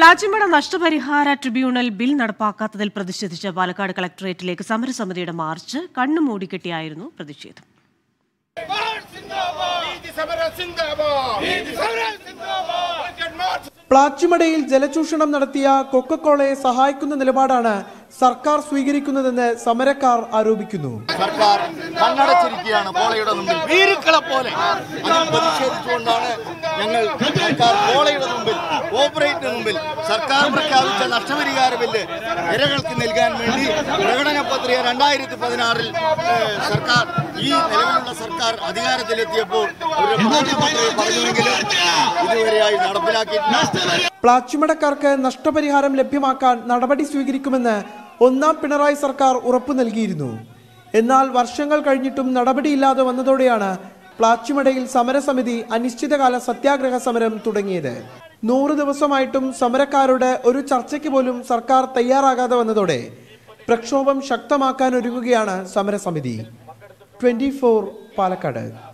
പ്ലാച്ചിമട നഷ്ടപരിഹാര tribunal bill നടപ്പാക്കാത്തതിൽ പ്രതിഷേധിച്ച് Palakkad കളക്ടറേറ്റിലേക്ക് സമരസമിതിയുടെ March കണ്ണുമൂടിക്കെട്ടിയായിരുന്നു പ്രതിഷേധം പ്ലാച്ചിമടയിൽ ജലചൂഷണം നടത്തിയ കൊക്കക്കോളയെ സഹായിക്കുന്ന നിലപാടാണ് സർക്കാർ സ്വീകരിക്കുന്നതെന്ന് സമരക്കാർ ആരോപിക്കുന്നു സർക്കാർ കണ്ണടച്ചിരിക്കുകയാണ് പോളയുടെ മുമ്പിൽ വീരുക്കളെ പോലെ അതിൽ പ്രതിഷേധിച്ചുകൊണ്ടാണ് ഞങ്ങൾ സർക്കാർ പോളയുടെ മുമ്പിൽ ഓപ്പറേറ്റിന് മുമ്പിൽ സർക്കാർ പ്രഖ്യാപിച്ച നഷ്ടപരിഹാര ബില്ല് ഇരകൾക്ക് നൽകാൻ വേണ്ടി പ്രകടന പത്രിക രണ്ടായിരത്തി പതിനാറിൽ സർക്കാർ ഈ നിലവിലുള്ള സർക്കാർ അധികാരത്തിലെത്തിയപ്പോൾ ഒരു പ്രകടന പത്രിക പറഞ്ഞുവെങ്കിലും ഇതുവരെയായി നടപ്പിലാക്കിയിട്ടില്ല പ്ലാച്ചിമടക്കാർക്ക് നഷ്ടപരിഹാരം ലഭ്യമാക്കാൻ നടപടി സ്വീകരിക്കുമെന്ന് ഒന്നാം പിണറായി സർക്കാർ ഉറപ്പു നൽകിയിരുന്നു എന്നാൽ വർഷങ്ങൾ കഴിഞ്ഞിട്ടും നടപടിയില്ലാതെ വന്നതോടെയാണ് പ്ലാച്ചിമടയിൽ സമരസമിതി അനിശ്ചിതകാല സത്യാഗ്രഹ സമരം തുടങ്ങിയത് നൂറ് ദിവസമായിട്ടും സമരക്കാരുടെ ഒരു ചർച്ചയ്ക്ക് പോലും സർക്കാർ തയ്യാറാകാതെ വന്നതോടെ പ്രക്ഷോഭം ശക്തമാക്കാൻ ഒരുങ്ങുകയാണ് സമരസമിതി ട്വന്റി പാലക്കാട്